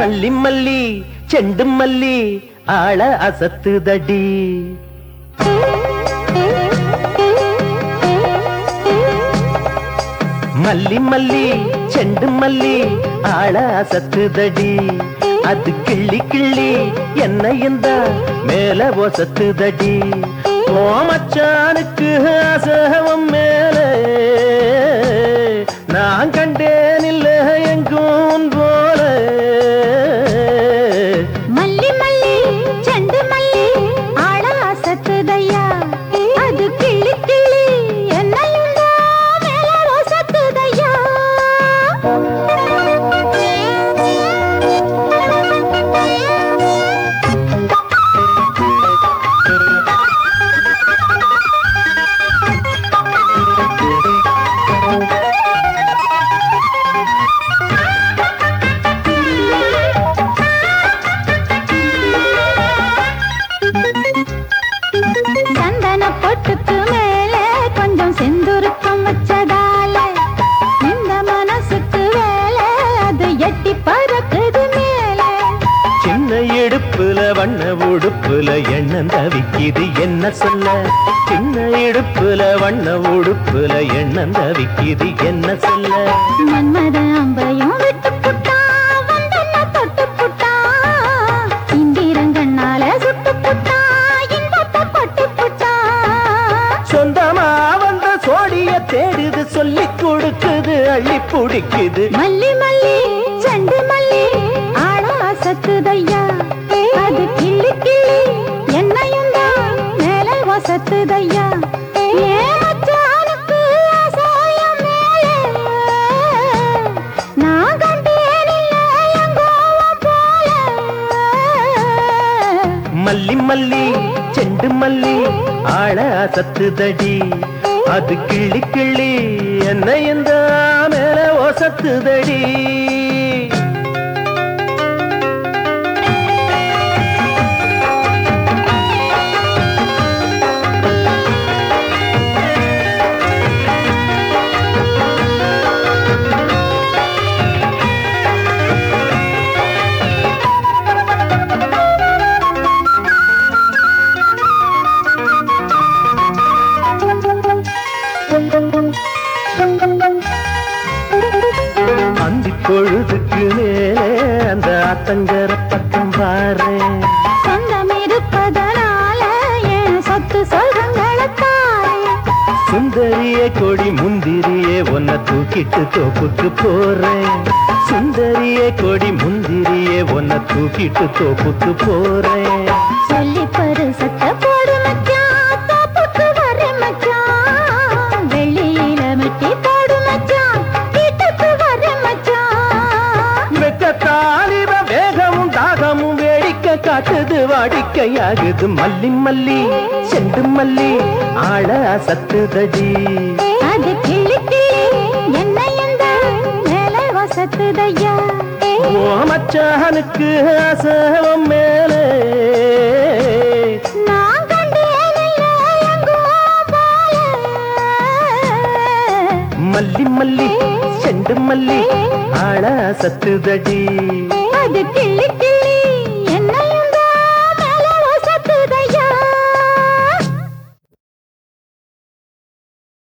மல்லி மல்லி செண்டு மல்லி ஆள அசத்துதடி மல்லி மல்லி செண்டு மல்லி ஆள அசத்துதடி அது கிள்ளி கிள்ளி என்ன இந்த மேல ஒசத்துதடி ஓ மச்சானுக்கு அசகம் மேல நான் கண்டேன் இல்ல எங்கும் போல மல்லி மல்லி செண்டு மல்லி ஆள அசத்துதையா அது கிள்ளி கிள்ளி என்னையும் தான் மேல ஒசத்துதையா சந்தன பொட்டுக்கு மேல கொஞ்சம் செந்துருக்கம் வச்சதால இந்த மனசுக்கு வேலை அது எட்டி பறக்குது மேல சின்ன இடுப்புல வண்ண உடுப்புல எண்ணம் தவிக்குது என்ன சொல்ல சின்ன இடுப்புல வண்ண உடுப்புல எண்ணம் தவிக்குது என்ன சொல்ல மன்மத அம்பையும் விட்டு புட்டா வந்தன தொட்டு புட்டா இந்திரங்கண்ணால சுட்டு புட்டா இன்பத்தை கொட்டு புட்டா சொந்தமா வந்த சோடிய தேடுது சொல்லி கொடுக்குது அள்ளி பிடிக்குது மல்லி மல்லி செண்டு மல்லி ஆளா சத்துதையா அது கிள்ளி கிள்ளி என்னையும் தான் மேல வசத்துதையா ஏன் மச்சானுக்கு அசாயம் மேலே நான் கண்டேன் இல்ல எங்கோவம் போல மல்லி மல்லி செண்டு மல்லி ஆள அசத்துதடி அது கிள்ளி கிள்ளி என்ன இந்த மேல ஒசத்துதடி அந்தி பொழுதுக்கு மேலே அந்த அத்தங்கர பக்கம் பாரு சொந்தம் இருப்பதனால என் சொத்து சொல்றங்களத்தாரே சுந்தரியே கொடி முந்திரியே உன்னை தூக்கிட்டு தோப்புக்கு போறேன் சுந்தரியே கொடி முந்திரியே உன்னை தூக்கிட்டு தோப்புக்கு போறேன் சொல்லி பரிசத்த போடு மச்சான் தோப்புக்கு வர மச்சான் வெள்ளியில மெட்டி போடு மச்சான் வீட்டுக்கு வர மச்சான் வெக்கத்தாலிவ வேகமும் தாகமும் வேடிக்கை காட்டுது வாடிக்கையாகுது மல்லி மல்லி செண்டு மல்லி ஆள சத்துதடி அது கிள்ளி கிள்ளி என்னையும் தான் மேல வசத்துதையா ஓ மச்சானுக்கு அசவம் மேலே நான் கண்டேன் இல்ல எங்கோ போல மல்லி மல்லி செண்டு மல்லி ஆள சத்துதடி அது கிள்ளி கிள்ளி